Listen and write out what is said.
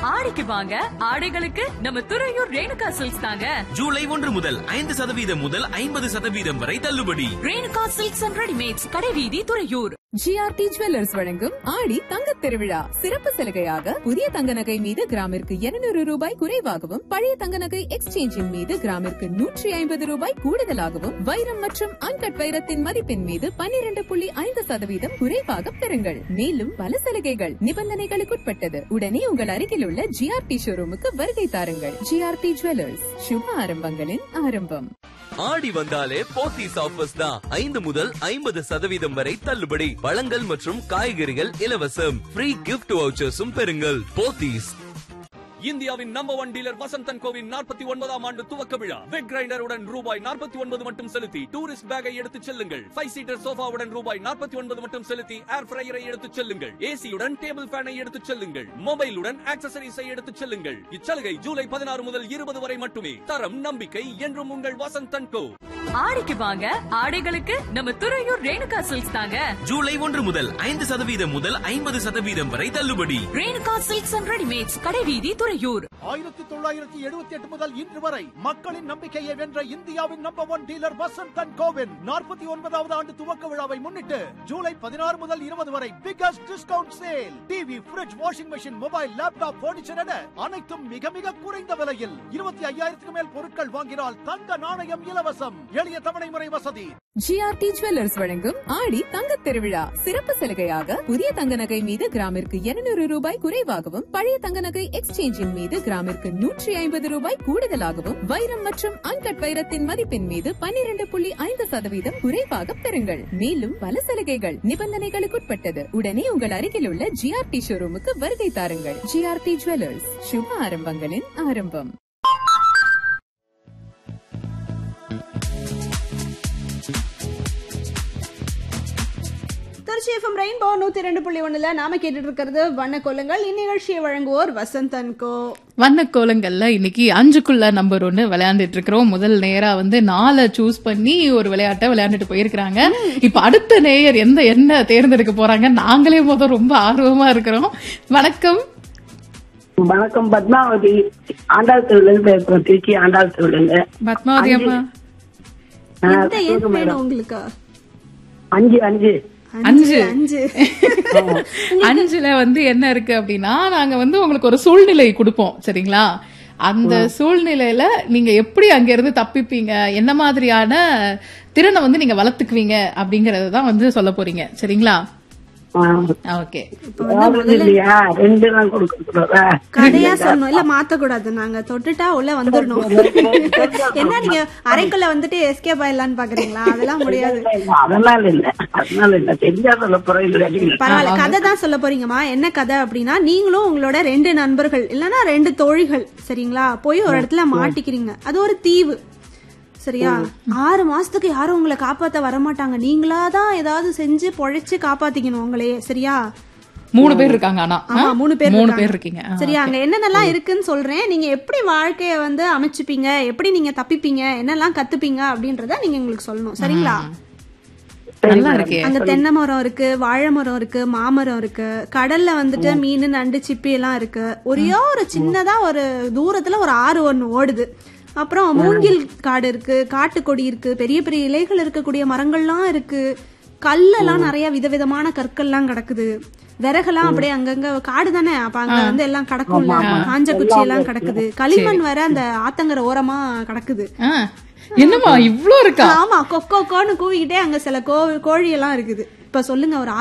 ஆடிக்கு வாங்க ஆடைகளுக்கு நம்ம துறையூர் ரேணுகா சில்க்ஸ் தாங்க ஜூலை ஒன்று முதல் ஐந்து சதவீதம் முதல் ஐம்பது சதவீதம் வரை தள்ளுபடி ரேணுகா சில்க்ஸ் அண்ட் ரெடிமேட்ஸ் கடைவீதி துறையூர் ஜிஆர்டி ஜுவல்லர்ஸ் வழங்கும் ஆடி தங்கத் திருவிழா சிறப்பு சலுகையாக புதிய தங்க நகை மீது கிராமிற்கு 200 ரூபாய் குறைவாகவும் பழைய தங்க நகை எக்ஸ்சேஞ்சின் மீது கிராமிற்கு நூற்றி ஐம்பது ரூபாய் கூடுதலாகவும் வைரம் மற்றும் அன்கட் வைரத்தின் மதிப்பின் மீது 12.5% புள்ளி ஐந்து சதவீதம் குறைவாக பெறுங்கள் மேலும் பல சலுகைகள் நிபந்தனைகளுக்குட்பட்டது உடனே உங்கள் அருகில் உள்ள ஜிஆர்டி ஷோரூமுக்கு வருகை தாருங்கள் ஜிஆர்டி ஜுவல்லர்ஸ் சுப ஆரம்பங்களின் ஆரம்பம் ஆடி வந்தாலே போத்தீஸ் ஆஃபர்ஸ் தான் ஐந்து முதல் ஐம்பது சதவீதம் வரை தள்ளுபடி பழங்கள் மற்றும் காய்கறிகள் இலவசம் ஃப்ரீ கிஃப்ட் வவுச்சர்ஸும் பெறுங்கள் போத்தீஸ் இந்தியாவின் நம்பர் ஒன் டீலர் வசந்தன் கோவின் நாற்பத்தி ஒன்பதாம் ஆண்டு துவக்க விழா வெட் கிரைண்டருடன் ரூபாய் நாற்பத்தி ஒன்பது மட்டும் செலுத்தி டூரிஸ்ட் பேக்கை எடுத்துச் செல்லுங்கள் ஃபைவ் சீட்டர் சோஃபாவுடன் ரூபாய் நாற்பத்தி ஒன்பது மட்டும் செலுத்தி ஏர் ஃப்ரையரை எடுத்துச் செல்லுங்கள் ஏசியுடன் டேபிள் ஃபேனை எடுத்துச் செல்லுங்கள் மொபைலுடன் ஆக்சசரிஸை எடுத்துச் செல்லுங்கள் இச்சலுகை ஜூலை பதினாறு முதல் இருபது வரை மட்டுமே தரம் நம்பிக்கை என்றும் உங்கள் வசந்தன் கோ ஆடிக்கு வாங்க ஆடைகளுக்கு நம்ம துறையூர் ரேணுகா சில்க்ஸ் தாங்க ஜூலை ஒன்று முதல் ஐந்து சதவீதம் முதல் ஐம்பது சதவீதம் வரை தள்ளுபடி ரேணுகா சில்க்ஸ் அண்ட் ரெடிமேட்ஸ் கடைவீதி துறையூர் ஆயிரத்தி தொள்ளாயிரத்தி எழுபத்தி எட்டு முதல் இன்று வரை மக்களின் நம்பிக்கையை வென்ற இந்தியாவின் நம்பர் ஒன் டீலர் வசந்தன் கோவின் நாற்பத்தி ஒன்பதாவது ஆண்டு துவக்க விழாவை முன்னிட்டு ஜூலை பதினாறு முதல் இருபது வரை biggest discount sale TV fridge washing machine mobile laptop furniture என அனைத்தும் மிக மிக குறைந்த விலையில் இருபத்தி ஐயாயிரத்துக்கு மேல் பொருட்கள் வாங்கினால் தங்க நாணயம் இலவசம் எளிய தவணை முறை வசதி ஜிஆர்டி ஜுவல்லர்ஸ் வழங்கும் ஆடி தங்கத் திருவிழா சிறப்பு சலுகையாக புதிய தங்க நகை மீது கிராமிற்கு 200 ரூபாய் குறைவாகவும் பழைய தங்க நகை எக்ஸ்சேஞ்சின் மீது கிராமிற்கு நூற்றி ஐம்பது ரூபாய் கூடுதலாகவும் வைரம் மற்றும் அன்கட் வைரத்தின் மதிப்பின் மீது 12.5% புள்ளி ஐந்து சதவீதம் குறைவாக பெறுங்கள் மேலும் பல சலுகைகள் நிபந்தனைகளுக்குட்பட்டது உடனே உங்கள் அருகில் உள்ள ஜிஆர்டி ஷோரூமுக்கு வருகை தாருங்கள் ஜிஆர்டி ஜுவல்லர்ஸ் சுப ஆரம்பங்களின் ஆரம்பம் திருச்சி எஃப்எம் ரெயின்போ நூத்தி ரெண்டு புள்ளி ஒண்ணுல நாம கேட்டுட்டு இருக்கிறது வண்ண கொல்லுங்கள் இந்நிகழ்ச்சியை வழங்குவோர் வசந்தன் கோ வண்ண கோலங்கள்ல இன்னைக்கு அஞ்சுக்குள்ள நம்பர் ஒன்னு விளையாண்டுட்டு இருக்கிறோம் முதல் நேரா வந்து நாலை சூஸ் பண்ணி ஒரு விளையாட்டை விளையாண்டுட்டு போயிருக்கிறாங்க இப்ப அடுத்த நேயர் எந்த என்ன தேர்ந்தெடுக்க போறாங்க நாங்களே முதல் ரொம்ப ஆர்வமா இருக்கிறோம் வணக்கம் வணக்கம் பத்மாவதி ஆண்டாள் திருவிழா பேசுறோம் திருச்சி ஆண்டாள் திருவிழா பத்மாவதி அம்மா எந்த எண் வேணும் உங்களுக்கு அஞ்சு அஞ்சு அஞ்சு அஞ்சு அஞ்சுல வந்து என்ன இருக்கு அப்படின்னா நாங்க வந்து உங்களுக்கு ஒரு சூழ்நிலை கொடுப்போம் சரிங்களா அந்த சூழ்நிலையில நீங்க எப்படி அங்க இருந்து தப்பிப்பீங்க என்ன மாதிரியான திறனை வந்து நீங்க வளர்த்துக்குவீங்க அப்படிங்கறத தான் வந்து சொல்ல போறீங்க சரிங்களா ஆ. ஓகே அதாவது இல்லையா ரெண்டு நாள் கொடுக்க கதையா சொல்லணும் இல்ல மாத்த கூடாது நாங்க தொட்டுட்டா உள்ள வந்துடணும் என்ன நீங்க அறைக்குள்ள வந்துட்டு எஸ்கேப் ஆயிடலாம்னு பாக்குறீங்களா அதெல்லாம் முடியாது அதனால இல்ல அதனால இல்ல தெரிஞ்சா சொல்ல போறோம் இல்லாட்டி இல்ல. பரவாயில்ல கதை தான் சொல்ல போறீங்கம்மா என்ன கதை அப்படின்னா நீங்களும் உங்களோட ரெண்டு நண்பர்கள் இல்லனா ரெண்டு தோழிகள் சரிங்களா போய் ஒரு இடத்துல மாட்டிக்கிறீங்க அது ஒரு தீவு சரியா ஆறு மாசத்துக்கு யாரும் உங்களை காப்பாத்த வரமாட்டாங்க நீங்களா தான் ஏதாவது செஞ்சு பொழைச்சு காப்பாத்திக்கணும் உங்களையே சரியா மூணு பேர் இருக்காங்க ஆனா ஆமா ஆ? மூணு பேர் மூணு இருக்காங்க. பேர் இருக்கீங்க ஆ, சரியா okay. அங்க என்னென்னலாம் இருக்குன்னு சொல்றேன் நீங்க எப்படி வாழ்க்கைய வந்து அமைச்சுப்பீங்க எப்படி நீங்க தப்பிப்பீங்க என்னெல்லாம் கத்துப்பீங்க அப்படின்றத நீங்க எங்களுக்கு சொல்லணும் சரிங்களா நல்லா இருக்கே அங்க தென்னை மரம் இருக்கு வாழை மரம் இருக்கு மாமரம் இருக்கு கடல்ல வந்துட்டு மீன் நண்டு சிப்பி எல்லாம் இருக்கு ஒரே ஒரு சின்னதா ஒரு தூரத்துல ஒரு ஆறு ஒண்ணு ஓடுது அப்புறம் மூங்கில் காடு இருக்கு காட்டுக்கொடி இருக்கு பெரிய பெரிய இலைகள் இருக்கக்கூடிய மரங்கள்லாம் இருக்கு கல்லெல்லாம் நிறைய விதவிதமான கற்கள்லாம் கிடக்குது விறகெல்லாம் அப்படியே அங்கங்க காடு தானே அப்ப அங்க வந்து எல்லாம் கிடக்கும்ல காஞ்ச குச்சி எல்லாம் கிடக்குது களிமண் வேற அந்த ஆத்தங்கர ஓரமா கிடக்குது ஆ. என்னம்மா இவ்ளோ இருக்கா ஆமா கொக்கோ கோன்னு கூவிக்கிட்டே அங்க சில கோ கோழி எல்லாம் இருக்குது இப்ப சொல்லுங்க ஒரு